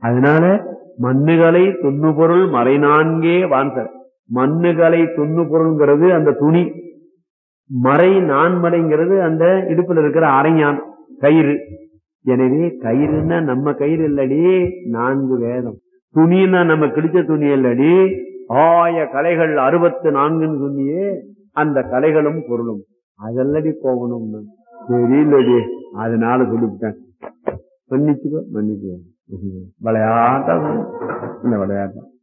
அதனால மண்ணுகளை துண்ணு பொருள் மறை நான்கே வான்சர் மண்ணுகளை துண்ணு பொருள்ங்கிறது அந்த துணி மறை நான்மறைங்கிறது அந்த இடுப்புல இருக்கிற அரைஞான் கயிறு எனவே கயிறுன்னா நம்ம கயிறு இல்லடி நான்கு வேதம் துணின்னா நம்ம கிழிச்ச துணி இல்லடி ஆய கலைகள் அறுபத்து நான்குன்னு சொன்னியே அந்த கலைகளும் பொருளும் அதெல்லடி போகணும் தெரியலடி அதனால சொல்லிவிட்டேன் மன்னிச்சுக்கோ மன்னிச்சுக்கோ விளையாட்டா இந்த விளையாட்டம்